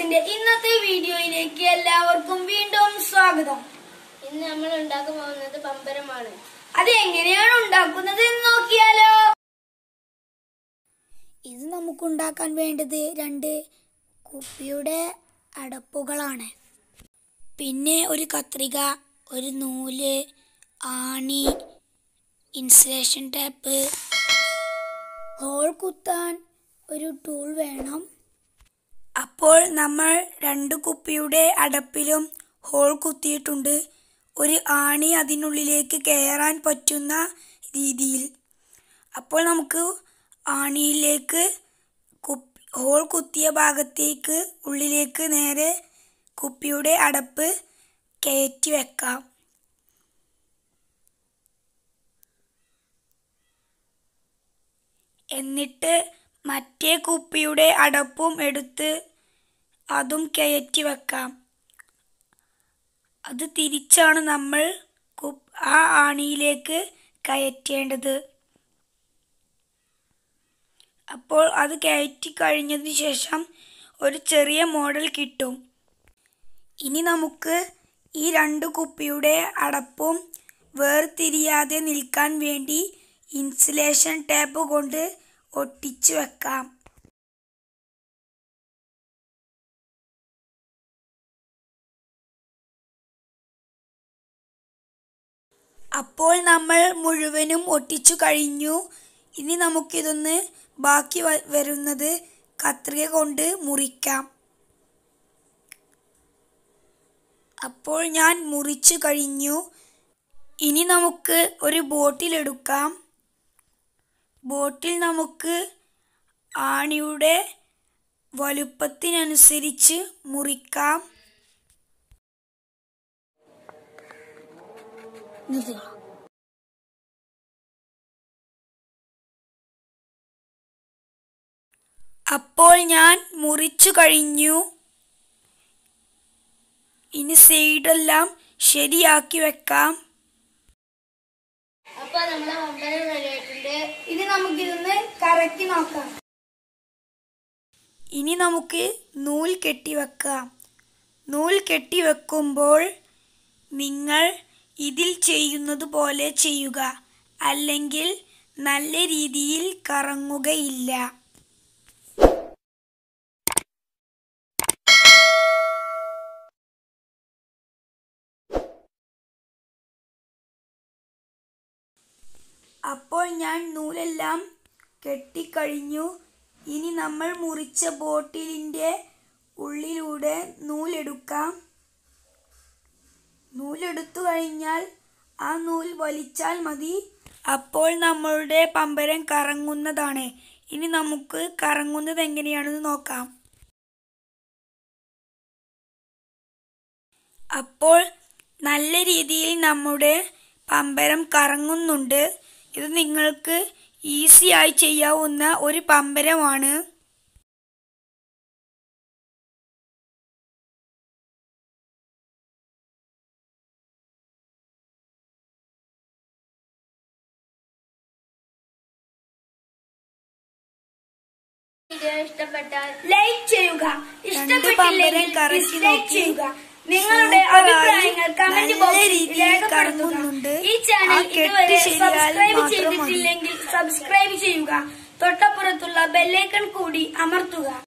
വ്ളോഗ്സിന്റെ ഇന്നത്തെ വീഡിയോയിലേക്ക് എല്ലാവർക്കും വീണ്ടും സ്വാഗതം ഇന്ന് നമ്മൾ ഉണ്ടാക്കാൻ പോകുന്നത് പമ്പരമാണ് അത് എങ്ങനെയാണ് ഉണ്ടാക്കുന്നത് എന്ന് നോക്കിയാലോ ഇത് നമുക്കുണ്ടാക്കാൻ വേണ്ടത് രണ്ട് കുപ്പിയുടെ അടപ്പുകളാണ് പിന്നെ ഒരു കത്രിക ഒരു നൂല് ആണി ഇൻസുലേഷൻ ടാപ്പ് ഹോൾ കുത്താൻ ഒരു ടൂൾ വേണം അപ്പോൾ നമ്മൾ രണ്ട് കുപ്പിയുടെ അടപ്പിലും ഹോൾ കുത്തിയിട്ടുണ്ട് ഒരു ആണി അതിനുള്ളിലേക്ക് കയറാൻ പറ്റുന്ന രീതിയിൽ അപ്പോൾ നമുക്ക് ആണിയിലേക്ക് കുപ്പി ഹോൾ കുത്തിയ ഭാഗത്തേക്ക് ഉള്ളിലേക്ക് നേരെ കുപ്പിയുടെ അടപ്പ് കയറ്റി വെക്കാം എന്നിട്ട് മറ്റേ കുപ്പിയുടെ അടപ്പും എടുത്ത് അതും കയറ്റി വെക്കാം അത് തിരിച്ചാണ് നമ്മൾ കുപ്പ് ആ ആണിയിലേക്ക് കയറ്റേണ്ടത് അപ്പോൾ അത് കയറ്റി കഴിഞ്ഞതിന് ശേഷം ഒരു ചെറിയ മോഡൽ കിട്ടും ഇനി നമുക്ക് ഈ രണ്ട് കുപ്പിയുടെ അടപ്പും വേർതിരിയാതെ നിൽക്കാൻ വേണ്ടി ഇൻസുലേഷൻ ടാപ്പ് കൊണ്ട് ഒട്ടിച്ചു വെക്കാം അപ്പോൾ നമ്മൾ മുഴുവനും ഒട്ടിച്ചു കഴിഞ്ഞു ഇനി നമുക്കിതൊന്ന് ബാക്കി വ- വരുന്നത് കത്രിക കൊണ്ട് മുറിക്കാം അപ്പോൾ ഞാൻ മുറിച്ചു കഴിഞ്ഞു ഇനി നമുക്ക് ഒരു ബോട്ടിൽ എടുക്കാം ബോട്ടിൽ നമുക്ക് ആണിയുടെ വലുപ്പത്തിനനുസരിച്ച് മുറിക്കാം അപ്പോൾ ഞാൻ മുറിച്ചു കഴിഞ്ഞു ഇനി സൈഡെല്ലാം ശരിയാക്കി വെക്കാം അപ്പൊ നമ്മളെ പമ്പരം റെഡി ആയിട്ടുണ്ട് ഇനി നമുക്കിതൊന്ന് കറക്കി നോക്കാം ഇനി നമുക്ക് നൂൽ കെട്ടിവെക്കാം നൂൽ കെട്ടിവെക്കുമ്പോൾ നിങ്ങൾ ഇതിൽ ചെയ്യുന്നത് പോലെ ചെയ്യുക അല്ലെങ്കിൽ നല്ല രീതിയിൽ കറങ്ങുകയില്ല അപ്പോൾ ഞാൻ നൂലെല്ലാം കെട്ടിക്കഴിഞ്ഞു ഇനി നമ്മൾ മുറിച്ച ബോട്ടിലിൻ്റെ ഉള്ളിലൂടെ നൂലെടുക്കാം നൂലെടുത്തു കഴിഞ്ഞാൽ ആ നൂൽ വലിച്ചാൽ മതി അപ്പോൾ നമ്മളുടെ പമ്പരം കറങ്ങുന്നതാണ് ഇനി നമുക്ക് കറങ്ങുന്നത് എങ്ങനെയാണെന്ന് നോക്കാം അപ്പോൾ നല്ല രീതിയിൽ നമ്മുടെ പമ്പരം കറങ്ങുന്നുണ്ട് ഇത് നിങ്ങൾക്ക് ഈസിയായി ചെയ്യാവുന്ന ഒരു പമ്പരമാണ് വീഡിയോ ഇഷ്ടപ്പെട്ടാൽ ലൈക്ക് ചെയ്യുക ഇഷ്ടപ്പെട്ടില്ലെങ്കിൽ പമ്പരം കറക്കി ഡിസ്ലൈക്ക് നോക്കി. ചെയ്യുക നിങ്ങളുടെ സൂപ്പറായി അഭിപ്രായങ്ങൾ കമന്റ് നല്ല ബോക്സിൽ രീതിയിൽ രേഖപ്പെടുത്തുക കറങ്ങുന്നുണ്ട്. ഈ ചാനൽ ആ കെട്ട് ഇതുവരെ ശരിയായാൽ സബ്സ്ക്രൈബ് മാത്രം മതി. ചെയ്തിട്ടില്ലെങ്കിൽ സബ്സ്ക്രൈബ് ചെയ്യുക തൊട്ടപ്പുറത്തുള്ള ബെല്ലൈക്കൺ കൂടി അമർത്തുക